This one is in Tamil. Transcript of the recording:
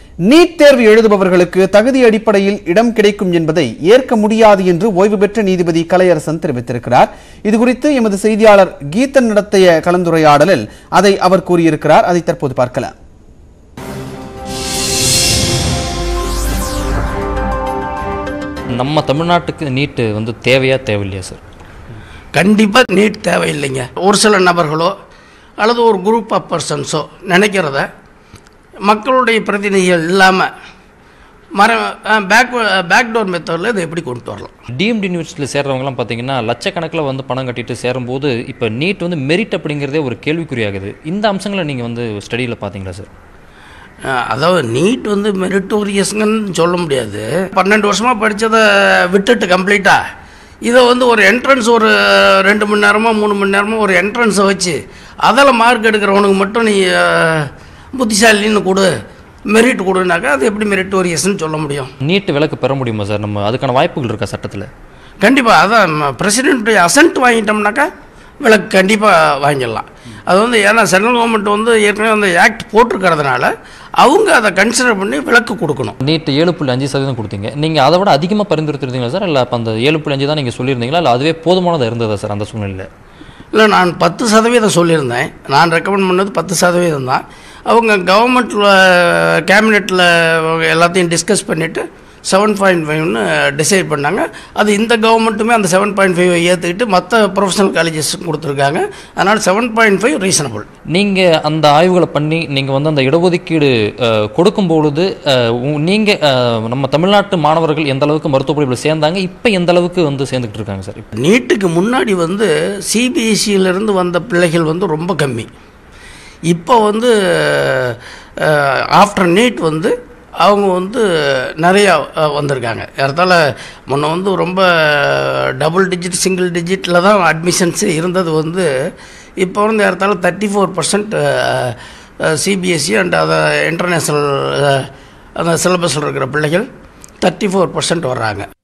நீட் தேர்வு எழுதுபவர்களுக்கு தகுதி அடிப்படையில் இடம் கிடைக்கும் என்பதை ஏற்க முடியாது என்று ஓய்வு பெற்ற நீதிபதி கலையரசன் தெரிவித்திருக்கிறார் இதுகுறித்து எமது செய்தியாளர் கீதன் நடத்திய கலந்துரையாடலில் அதை அவர் கூறியிருக்கிறார் அதை தற்போது பார்க்கலாம் நம்ம தமிழ்நாட்டுக்கு நீட்டு வந்து தேவையா தேவையில்லையா சார் கண்டிப்பாக நீட் தேவையில்லைங்க ஒரு சில நபர்களோ அல்லது ஒரு குரூப் ஆஃப் பர்சன்ஸோ நினைக்கிறத மக்களுடைய பிரதிநிதிகள் இல்லாமல் மர பேக் பேக்டோர் மெத்தடில் இதை எப்படி கொண்டு வரலாம் டிஎம்டி யூனிவர்சிட்டியில் சேர்றவங்கலாம் பார்த்தீங்கன்னா லட்சக்கணக்கில் வந்து பணம் கட்டிட்டு சேரும்போது இப்போ நீட் வந்து மெரிட் அப்படிங்கிறதே ஒரு கேள்விக்குறியாகுது இந்த அம்சங்களை நீங்கள் வந்து ஸ்டடியில் பார்த்தீங்களா சார் அஹ், அதாவது நீட் வந்து மெரிட்டோரியஸ்ங்கன்னு சொல்ல முடியாது பன்னெண்டு வருஷமாக படித்ததை விட்டுட்டு கம்ப்ளீட்டாக இதை வந்து ஒரு என்ட்ரன்ஸ் ஒரு ரெண்டு மணி நேரமோ மூணு மணி நேரமோ ஒரு என்ட்ரன்ஸை வச்சு அதில் மார்க் எடுக்கிறவனுக்கு மட்டும் நீ அஹ், புத்திசாலின்னு கொடு மெரிட் கொடுனாக்கா அது எப்படி மெரிட்டோரியஸ்ன்னு சொல்ல முடியும் நீட் விலக்கு பெற முடியுமா சார் நம்ம அதுக்கான வாய்ப்புகள் இருக்கா சட்டத்தில் கண்டிப்பாக அதான் பிரசிடென்ட்டுடைய அசன்ட் வாங்கிட்டோம்னாக்கா விலக்கு கண்டிப்பாக வாங்கிடலாம் அது வந்து ஏன்னா சென்ட்ரல் கவர்மெண்ட் வந்து ஏற்கனவே அந்த ஆக்ட் போட்டிருக்கிறதுனால அவங்க அதை கன்சிடர் பண்ணி விலக்கு கொடுக்கணும் நீட் ஏழு புள்ளி அஞ்சு சதவீதம் கொடுத்தீங்க நீங்கள் அதை விட அதிகமாக பரிந்துரைத்திருந்தீங்களா சார் இல்லை அப்போ அந்த ஏழு புள்ளி அஞ்சு தான் நீங்கள் சொல்லியிருந்தீங்களா இல்லை அதுவே போதுமானதாக இருந்ததா சார் அந்த சூழ்நிலையில் இல்லை நான் பத்து சதவீதம் சொல்லியிருந்தேன் நான் ரெக்கமெண்ட் பண்ணது பத்து சதவீதம் தான் அவங்க கவர்மெண்ட்டில் கேபினெட்டில் எல்லாத்தையும் டிஸ்கஸ் பண்ணிவிட்டு செவன் பாயிண்ட் ஃபைவ்னு டிசைட் பண்ணாங்க அது இந்த கவர்மெண்ட்டுமே அந்த செவன் பாயிண்ட் ஃபைவ் ஏற்றுக்கிட்டு மற்ற ப்ரொஃபஷனல் காலேஜஸும் கொடுத்துருக்காங்க அதனால் செவன் பாயிண்ட் ஃபைவ் ரீசனபிள் நீங்கள் அந்த ஆய்வுகளை பண்ணி நீங்கள் வந்து அந்த இடஒதுக்கீடு அஹ், கொடுக்கும் பொழுது நீங்கள் நம்ம தமிழ்நாட்டு மாணவர்கள் எந்த அளவுக்கு மருத்துவ படிப்பில் சேர்ந்தாங்க இப்போ எந்த அளவுக்கு வந்து சேர்ந்துக்கிட்டு இருக்காங்க சார் நீட்டுக்கு முன்னாடி வந்து சிபிஎஸ்சியிலேருந்து வந்த பிள்ளைகள் வந்து ரொம்ப கம்மி இப்போ வந்து ஆஃப்டர் நீட் வந்து அவங்க வந்து நிறையா அஹ், வந்திருக்காங்க ஏறத்தாழ முன்ன வந்து ரொம்ப டபுள் டிஜிட் சிங்கிள் டிஜிட்டில் தான் அட்மிஷன்ஸு இருந்தது வந்து இப்போ வந்து ஏறத்தாழ thirty four percent CBSE and அதை இன்டர்நேஷ்னல் அந்த சிலபஸில் இருக்கிற பிள்ளைகள் தேர்ட்டி ஃபோர் பர்சன்ட் வர்றாங்க